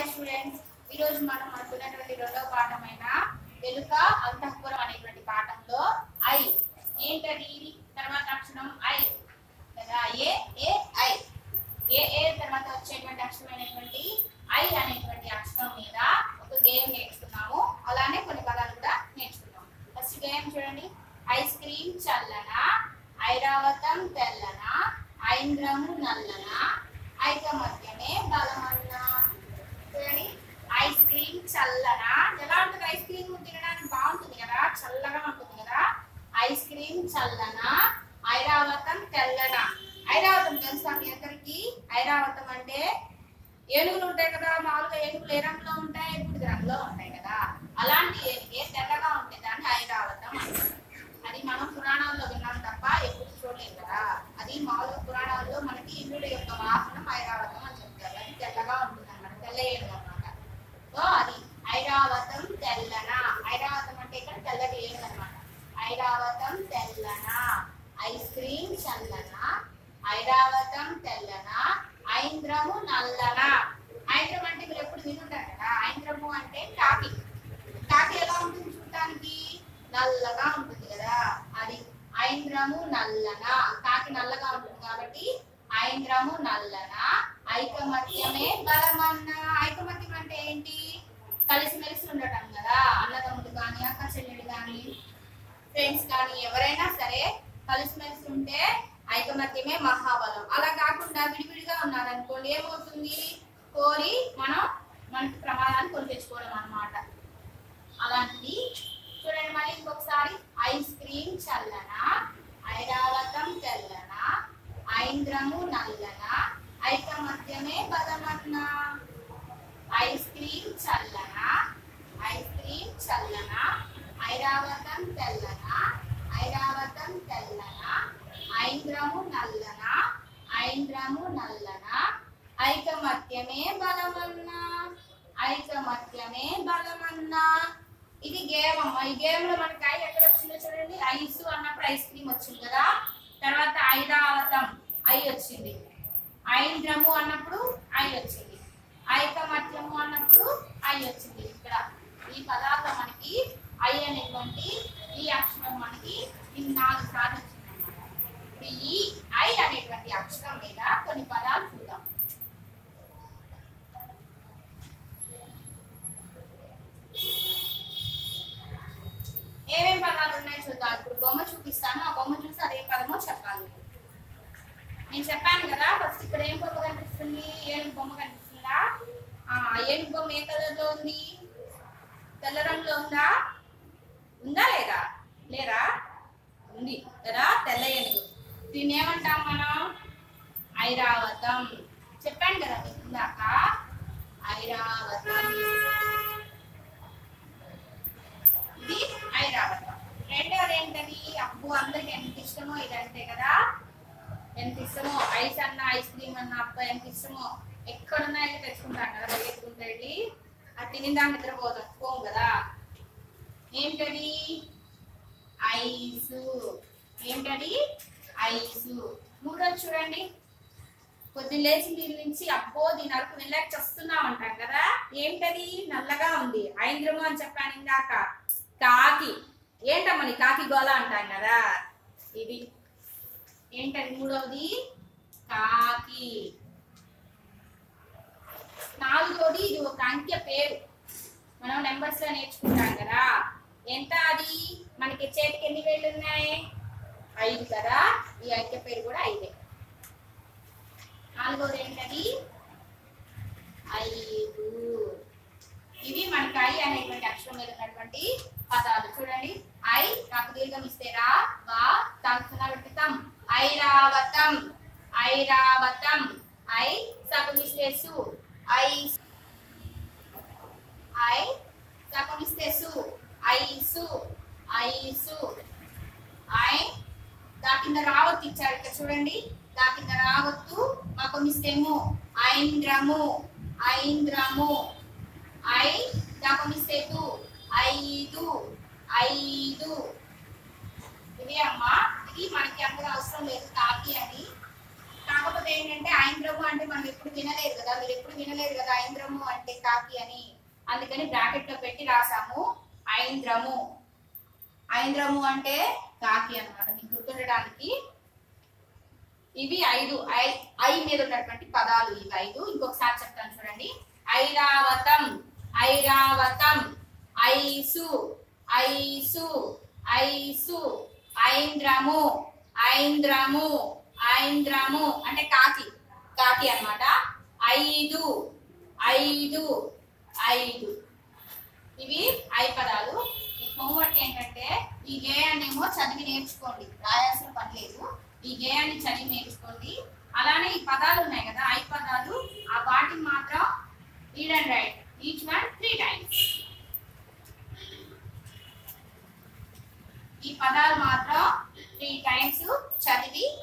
hi students ఈ రోజు మనం అనుకున్నటువంటి రెండవ పాఠమైన ఎలుక అంతఃపురం అనేటువంటి పాఠంలో ఐ ఏంటది తర్వాత అక్షరం ఐ కదా ఏ ఏ ఐ ఏ ఏ తర్వాత వచ్చేటువంటి అక్షరమైనటువంటి ఐ అనేటువంటి అక్షరం మీద ఒక గేమ్ నేర్చుకున్నాము అలానే కొన్ని పదాలు కూడా నేర్చుకున్నాము ఫస్ట్ గేమ్ చూడండి ఐస్ క్రీమ్ చల్లన ఐరావతం తెల్లన ఐంద్రము నల్లన ఐకమత్యమే బలమన్న చూడండి ఐస్ క్రీమ్ చల్లన ఎలా ఉంటుంది ఐస్ క్రీమ్ తినడానికి బాగుంటుంది కదా చల్లగా ఉంటుంది కదా ఐస్ క్రీమ్ చల్లన ఐరావతం తెల్లన ఐరావతం తెలుసా మీ అందరికి ఐరావతం అంటే ఏనుగులు ఉంటాయి కదా మామూలుగా ఏనుగులు ఏ రంగులో ఉంటాయి బూడిద రంగులో ఉంటాయి కదా అలాంటి ఏనుగే తెల్లగా ఉంటే దాన్ని ఐరావతం అంటారు అది మనం పురాణాల్లో విన్నాం తప్ప ఎప్పుడు చూడలేదు కదా అది మామూలుగా పురాణాల్లో మనకి ఇంద్రుడి యొక్క వాహనం ఐరావతం అని చెప్తారు అది తెల్లగా ఉంటుంది అన్నమాట తెల్ల ఏనుగు అన్నమాట సో అది ఐరావతం తెల్లన ఐరావతం అంటే ఇక్కడ తెల్లటి ఏనుగు అన్నమాట ఐరావతం తెల్లన ఐస్ క్రీమ్ చల్లన ఐరావతం తెల్లన ఐంద్రము నల్లన ఐంద్రం అంటే మీరు ఎప్పుడు వినుంటారు కదా ఐంద్రము అంటే కాకి కాకి ఎలా ఉంటుంది చూడటానికి నల్లగా ఉంటుంది కదా అది ఐంద్రము నల్లన కాకి నల్లగా ఉంటుంది కాబట్టి ఐంద్రము నల్లన ఐకమత్యమే బలమన్న ఐకమత్యం అంటే ఏంటి కలిసిమెలిసి ఉండటం కదా అన్నదమ్ముడు కానీ అక్క చెల్లెలు కానీ ఫ్రెండ్స్ కానీ ఎవరైనా సరే కలిసిమెలిసి ఉంటే ఐకమత్యమే మహాబలం అలా కాకుండా విడివిడిగా ఉన్నారనుకోండి ఏమవుతుంది కోరి మనం మనకి ప్రమాదాన్ని కొని తెచ్చుకోవడం అన్నమాట అలాంటిది చూడండి మళ్ళీ ఇంకొకసారి ఐస్ క్రీమ్ చల్లన ఐరావతం తెల్లన ఐంద్రము నల్లన ఐకమత్యమే బలమన్న ఐస్ క్రీమ్ చల్లన ఐస్ క్రీమ్ చల్లన ఐరావతం తెల్లన ఐరావతం తెల్లన ఐంద్రము నల్లన ఐంద్రము నల్లన ఐకమత్యమే బలమన్న ఐకమత్యమే బలమన్న ఇది గేమ్ అమ్మ ఈ గేమ్ లో మనకి ఐ ఎక్కడ వచ్చిందో చూడండి ఐస్ అన్నప్పుడు ఐస్ క్రీమ్ వచ్చింది కదా తర్వాత ఐరావతం ఐ వచ్చింది ఐంద్రము అన్నప్పుడు ఐ వచ్చింది ఐకమత్యము అన్నప్పుడు ఐ వచ్చింది ఇక్కడ ఈ పదాల్లో మనకి ఐ అనేటువంటి ఈ అక్షరం మనకి ఈ నాలుగు సార్లు వచ్చింది అన్నమాట ఈ ఐ అనేటువంటి అక్షరం మీద కొన్ని పదాలు చూద్దాం ఏమేం పదాలు ఉన్నాయి చూద్దాం ఇప్పుడు బొమ్మ చూపిస్తాను ఆ బొమ్మ చూసి అదే పదమో చెప్పాలి నేను చెప్పాను కదా ఫస్ట్ ఇక్కడ ఏం బొమ్మ కనిపిస్తుంది ఏనుగు బొమ్మ కనిపిస్తుందా ఆ ఏనుగు బొమ్మ ఏ కలర్ లో ఉంది తెల్ల రంగులో ఉందా ఉందా లేదా లేరా ఉంది కదా తెల్ల ఏనుగు దీన్ని ఏమంటాం మనం ఐరావతం చెప్పాను కదా మీకు ఇందాక ఐరావతం ఇది ఐరావతం రెండోది ఏంటది అబ్బు అందరికి ఎంత ఇష్టమో ఇదంటే కదా ఎంత ఇష్టమో ఐస్ అన్న ఐస్ క్రీమ్ అన్న అబ్బ ఎంత ఇష్టమో ఎక్కడున్నా వెళ్ళి తెచ్చుకుంటాం కదా పరిగెత్తుకుంటూ వెళ్ళి అది తినిందా నిద్రపోతాం పోం కదా ఏంటది ఐసు ఏంటది ఐసు మూడోది చూడండి పొద్దున్న లేచి దీని నుంచి అబ్బో దీని అరకు వెళ్ళాక చస్తున్నాం అంటాం కదా ఏంటది నల్లగా ఉంది ఐంద్రము అని చెప్పాను ఇందాక కాకి ఏంటమ్మని కాకి గోల అంటాం కదా ఇది ఏంటది మూడవది కాకి నాలుగోది ఇది ఒక అంకె పేరు మనం నెంబర్స్ లో నేర్చుకుంటాం కదా ఎంత అది మనకి చేతికి ఎన్ని వేళ్ళు ఉన్నాయి ఐదు కదా ఈ అంకె పేరు కూడా ఐదే నాలుగోది ఏంటది ఐదు ఇవి మనకి ఐ అనేటువంటి అక్షరం మీద ఉన్నటువంటి పదాలు చూడండి ఐ నాకు దీర్ఘం ఇస్తే రా వా తం ఐరావతం ఐరావతం ఐ సగం ఇస్తే సు ఐ ఐ సగం ఇస్తే సు ఐసు ఐసు ఐ దా కింద రావత్తు ఇచ్చారు ఇక్కడ చూడండి దా కింద రావత్తు మాకు ఇస్తేము ఐంద్రము ఐంద్రము ఐ దాకా మిస్టేక్ ఐదు ఐదు ఇది అమ్మా ఇది మనకి అంతగా అవసరం లేదు కాకి అని కాకపోతే ఏంటంటే ఐంద్రము అంటే మనం ఎప్పుడు వినలేదు కదా మీరు ఎప్పుడు వినలేదు కదా ఐంద్రము అంటే కాకి అని అందుకని బ్రాకెట్ లో పెట్టి రాసాము ఐంద్రము ఐంద్రము అంటే కాకి అన్నమాట మీకు గుర్తుండడానికి ఇవి ఐదు ఐ ఐ మీద ఉన్నటువంటి పదాలు ఇవి ఐదు ఇంకొకసారి చెప్తాను చూడండి Airavatam Airavatam ice ice ice ఐంద్రము ఐంద్రము ఐంద్రము అంటే కాకి కాకి అన్నమాట ఐదు ఐదు ఐదు ఇవి ఐ పదాలు ఈ హోంవర్క్ ఏంటంటే ఈ గేయాన్నేమో చదివి నేర్చుకోండి రాయాల్సిన పని లేదు ఈ గేయాన్ని చదివి నేర్చుకోండి అలానే ఈ పదాలు ఉన్నాయి కదా ఐ పదాలు ఆ వాటిని మాత్రం read and write each one three times ఈ పదాలు మాత్రం త్రీ టైమ్స్ చదివి